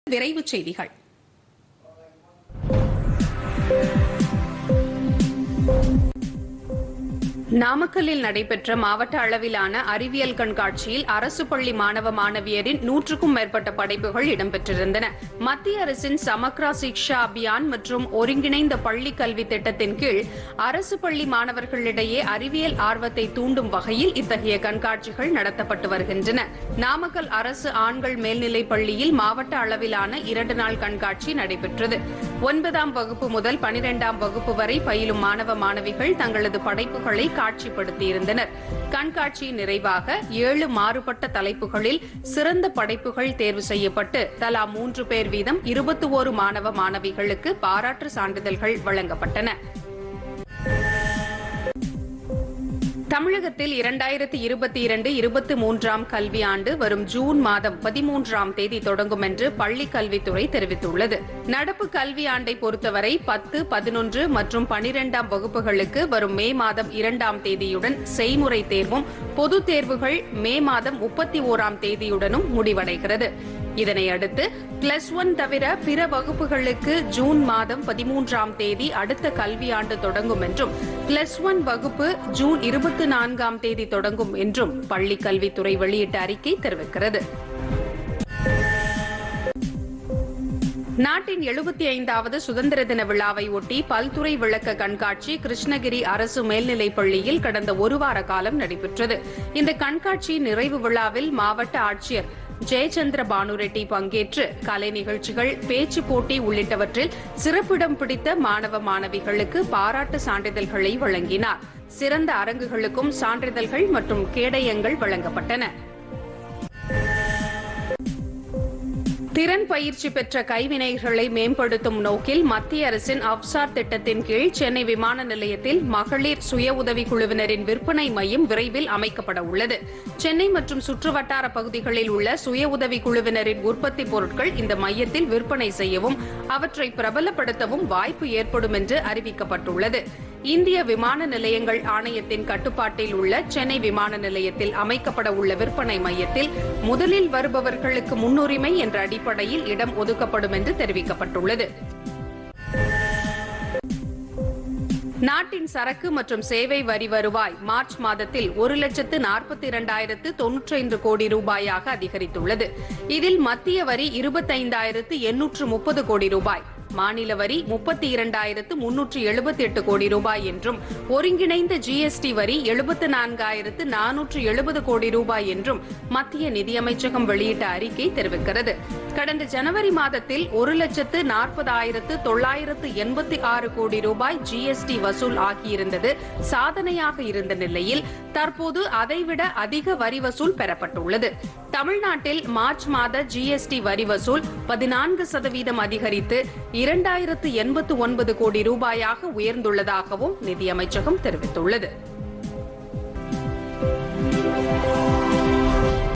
விரைவுச் செய்திகள் நாமக்கல்லில் நடைபெற்ற மாவட்ட அளவிலான அறிவியல் கண்காட்சியில் அரசு பள்ளி மாணவ மாணவியரின் நூற்றுக்கும் மேற்பட்ட படைப்புகள் இடம்பெற்றிருந்தன மத்திய அரசின் சமக்ரா சிக்ஷா அபியான் மற்றும் ஒருங்கிணைந்த பள்ளி கல்வி திட்டத்தின் கீழ் அரசு பள்ளி மாணவர்களிடையே அறிவியல் ஆர்வத்தை தூண்டும் வகையில் இத்தகைய கண்காட்சிகள் நடத்தப்பட்டு வருகின்றன நாமக்கல் அரசு ஆண்கள் மேல்நிலைப் பள்ளியில் மாவட்ட அளவிலான இரண்டு நாள் கண்காட்சி நடைபெற்றது ஒன்பதாம் வகுப்பு முதல் பனிரெண்டாம் வகுப்பு வரை பயிலும் மாணவ மாணவிகள் தங்களது படைப்புகளை காட்சிப்படுத்தியிருந்தனர் கண்காட்சியின் நிறைவாக ஏழு மாறுபட்ட தலைப்புகளில் சிறந்த படைப்புகள் தேர்வு செய்யப்பட்டு தலா மூன்று பேர் வீதம் இருபத்தி ஓரு மாணவ மாணவிகளுக்கு பாராட்டு சான்றிதழ்கள் வழங்கப்பட்டன தமிழகத்தில் இரண்டாயிரத்தி இருபத்தி இரண்டு இருபத்தி மூன்றாம் கல்வியாண்டு வரும் ஜூன் மாதம் பதிமூன்றாம் தேதி தொடங்கும் என்று பள்ளிக் கல்வித்துறை தெரிவித்துள்ளது நடப்பு கல்வியாண்டை பொறுத்தவரை பத்து பதினொன்று மற்றும் பனிரெண்டாம் வகுப்புகளுக்கு வரும் மே மாதம் இரண்டாம் தேதியுடன் செய்முறை தேர்வும் பொதுத் தேர்வுகள் மே மாதம் முப்பத்தி ஓராம் தேதியுடனும் முடிவடைகிறது இதனையடுத்து பிளஸ் ஒன் தவிர பிற வகுப்புகளுக்கு ஜூன் மாதம் பதிமூன்றாம் தேதி அடுத்த கல்வியாண்டு தொடங்கும் என்றும் பிளஸ் ஒன் வகுப்பு ஜூன் இருபத்தி நான்காம் தேதி தொடங்கும் என்றும் பள்ளிக் கல்வித்துறை வெளியிட்ட அறிக்கை தெரிவிக்கிறது நாட்டின் எழுபத்தி ஐந்தாவது சுதந்திர தின விழாவை ஒட்டி பல்துறை விளக்க கண்காட்சி கிருஷ்ணகிரி அரசு மேல்நிலைப் பள்ளியில் கடந்த ஒரு வார காலம் நடைபெற்றது இந்த கண்காட்சி நிறைவு விழாவில் மாவட்ட ஆட்சியர் ஜெயச்சந்திர பானுரெட்டி பங்கேற்று கலை நிகழ்ச்சிகள் பேச்சு போட்டி உள்ளிட்டவற்றில் சிறப்பிடம் பிடித்த மாணவ மாணவிகளுக்கு பாராட்டு சான்றிதழ்களை வழங்கினார் சிறந்த அரங்குகளுக்கும் சான்றிதழ்கள் மற்றும் கேடயங்கள் வழங்கப்பட்டன திறன் பயிற்சி பெற்ற கைவினைகளை மேம்படுத்தும் நோக்கில் மத்திய அரசின் அப்சார் திட்டத்தின் கீழ் சென்னை விமான நிலையத்தில் மகளிர் சுய உதவி குழுவினரின் விற்பனை மையம் விரைவில் அமைக்கப்பட உள்ளது சென்னை மற்றும் சுற்றுவட்டார பகுதிகளில் உள்ள சுய உதவி குழுவினரின் உற்பத்தி பொருட்கள் இந்த மையத்தில் விற்பனை செய்யவும் அவற்றை பிரபலப்படுத்தவும் வாய்ப்பு ஏற்படும் என்று அறிவிக்கப்பட்டுள்ளது இந்திய விமான நிலையங்கள் ஆணையத்தின் கட்டுப்பாட்டில் உள்ள சென்னை விமான நிலையத்தில் அமைக்கப்பட உள்ள விற்பனை மையத்தில் முதலில் வருபவர்களுக்கு முன்னுரிமை என்ற அடிப்படையில் இடம் ஒதுக்கப்படும் என்று தெரிவிக்கப்பட்டுள்ளது நாட்டின் சரக்கு மற்றும் சேவை வரி வருவாய் மார்ச் மாதத்தில் ஒரு லட்சத்து நாற்பத்தி இரண்டாயிரத்து தொன்னூற்றி ஐந்து கோடி ரூபாயாக அதிகரித்துள்ளது இதில் மத்திய வரி இருபத்தைந்தாயிரத்து எண்ணூற்று முப்பது கோடி ரூபாய் மாநில வரி முப்பத்தி இரண்டாயிரத்து முன்னூற்று எழுபத்தி எட்டு கோடி ரூபாய் என்றும் ஒருங்கிணைந்த ஜிஎஸ்டி வரி எழுபத்து நான்காயிரத்து நானூற்று எழுபது கோடி ரூபாய் என்றும் மத்திய நிதியமைச்சகம் வெளியிட்ட அறிக்கை தெரிவிக்கிறது கடந்த ஜனவரி மாதத்தில் ஒரு லட்சத்து நாற்பதாயிரத்து தொள்ளாயிரத்து எண்பத்தி ஆறு கோடி ரூபாய் ஜிஎஸ்டி வசூல் ஆகியிருந்தது சாதனையாக இருந்த நிலையில் தற்போது அதைவிட அதிக வரி வசூல் பெறப்பட்டுள்ளது தமிழ்நாட்டில் மார்ச் மாத ஜிஎஸ்டி வரி வசூல் பதினான்கு சதவீதம் அதிகரித்து இரண்டாயிரத்து எண்பத்து ஒன்பது கோடி ரூபாயாக உயர்ந்துள்ளதாகவும் நிதியமைச்சகம் தெரிவித்துள்ளது